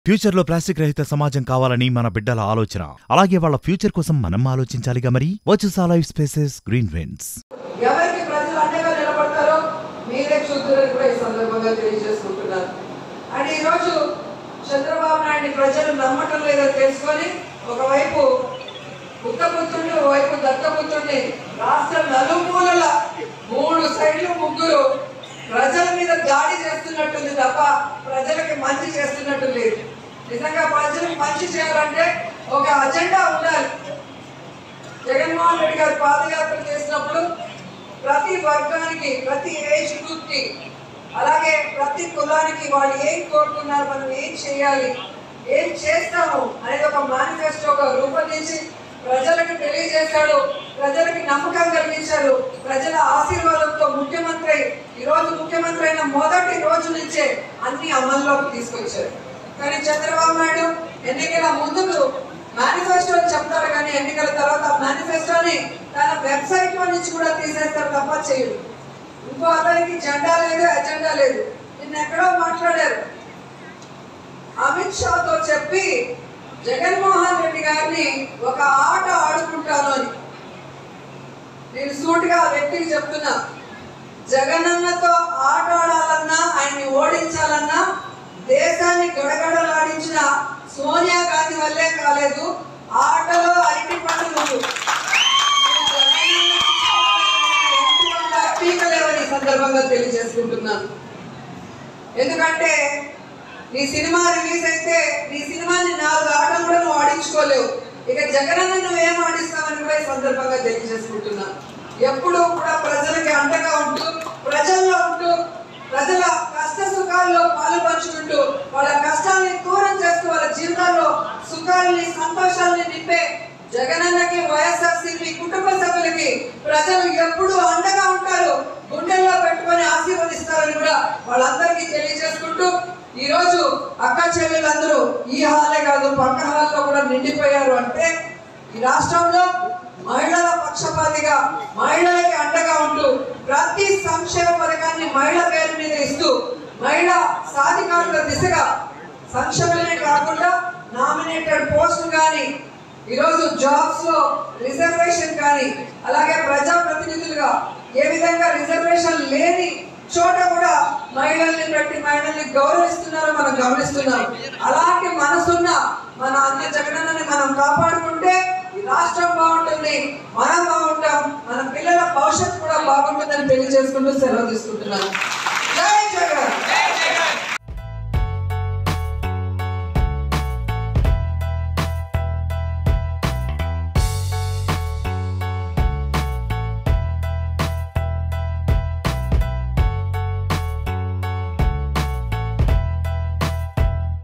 future లో plastic రహిత సమాజం కావాలని మన బిడ్డల ఆలోచన అలాగే వాళ్ళ ఫ్యూచర్ కోసం మనం ఆలోచించాలిగా మరి వచ్చుసా లైఫ్ స్పేసెస్ గ్రీన్ విండ్స్ ఎవరికి ప్రజలు అండగా నిలబడతారో మీరే చూద్దురని కూడా ఈ సందర్భంగా తెలియజేసుకుంటున్నారు అండ్ ఈరోజు చంద్రబాబు నాయుడిని ప్రజలు నమ్మటం లేదో తెలుసుకొని ఒకవైపు బుద్ధపుత్రుడిని ఒకవైపు దత్తపుత్రుడిని రాష్ట్ర నలుమూలల మూడు సైడ్లు ముగ్గురు ప్రజల మీద దాడి చేస్తున్నట్టుంది తప్ప ప్రజలకి మంచి చేస్తున్నట్టు లేదు నిజంగా ప్రజలకు మంచి చేయాలంటే ఒక అజెండా ఉండాలి జగన్మోహన్ రెడ్డి గారు పాదయాత్ర చేసినప్పుడు ప్రతి వర్గానికి ప్రతి ఏజ్ గ్రూప్ కి అలాగే ప్రతి కులానికి వాళ్ళు ఏం కోరుకున్నారు మనం ఏం చేయాలి ఏం చేస్తాము అనేది ఒక మేనిఫెస్టోగా రూపొందించి ప్రజలకు తెలియజేశాడు ప్రజలకి నమ్మకం కలిగించాడు ప్రజల ఆశీర్వాదంతో ముఖ్యమంత్రి ఈ రోజు ముఖ్యమంత్రి అయిన మొదటి రోజు నుంచే అన్ని అమల్లోకి తీసుకొచ్చారు కానీ చంద్రబాబు నాయుడు ఎన్నికల ముందుకు మేనిఫెస్టో అని చెప్తారు కానీ ఎన్నికల తర్వాత మేనిఫెస్టోని తన వెబ్సైట్ లో నుంచి కూడా తీసేస్తారు తప్ప చేయడు ఇంకో అతనికి జెండా లేదు ఎజెండా లేదు నిన్న ఎక్కడో మాట్లాడారు అమిత్ షాతో చెప్పి జగన్మోహన్ రెడ్డి గారిని ఒక ఆట ఆడుకుంటాను అని నేను సూటిగా ఆ వ్యక్తికి చెప్తున్నా జగనన్నతో ఆట ఆడాలన్నా ఆయన్ని ఓడించాలన్నా దేశాన్ని గడగడలాడించిన సోనియా గాంధీ వల్లే కాలేదు ఆటలో అరటి పండు నువ్వు పీకలేవని ఈ సందర్భంగా తెలియజేసుకుంటున్నాను ఎందుకంటే నీ సినిమా రిలీజ్ అయితే నీ సినిమాని నాలుగు ఆటలు కూడా నువ్వు ఆడించుకోలేవు ఇక జగనన్న నువ్వేం ఆడిస్తావని కూడా ఈ సందర్భంగా తెలియజేసుకుంటున్నా ఎప్పుడూ కూడా ప్రజలకి అండగా ఉంటూ ప్రజల్లో ఉంటూ ప్రజల కష్ట సుఖాల్లో పాలు పంచుకుంటూ వాళ్ళ కష్టాన్ని దూరం చేస్తూ వాళ్ళ జీవితాల్లో సుఖాల్ని సంతోషాల్ని నింపే జగనన్నకి వైఎస్ఆర్సీపీ కుటుంబ సభ్యులకి ప్రజలు ఎప్పుడూ అండగా ఉంటారు గుండెల్లో పెట్టుకొని ఆశీర్వదిస్తారని కూడా వాళ్ళందరికీ తెలియజేసుకుంటూ ఈ రోజు అక్క చెల్లెలందరూ ఈ హాలే కాదు పక్క హాల్లో కూడా నిండిపోయారు అంటే ఈ రాష్ట్రంలో మహిళల పక్షపాతిగా మహిళలకి అండగా ఉంటూ ప్రతి సంక్షేమ పథకాన్ని మహిళ పేరు మీద ఇస్తూ మహిళ సాధికారుల దిశగా సంక్షేమమే కాకుండా నామినేటెడ్ పోస్టులు కానీ ఈరోజు జాబ్స్ లో రిజర్వేషన్ కానీ అలాగే ప్రజా ప్రతినిధులుగా ఏ విధంగా రిజర్వేషన్ లేని చోట కూడా మహిళల్ని పెట్టి మహిళల్ని గౌరవిస్తున్నారో మనం గమనిస్తున్నాం అలాంటి మనసున్న మన అన్న జగనన్నని మనం కాపాడుకుంటే ఈ రాష్ట్రం బాగుంటుంది మనం బాగుంటాం మన పిల్లల భవిష్యత్తు కూడా బాగుంటుందని తెలియజేసుకుంటూ సెలవు తీసుకుంటున్నాను జై జగన్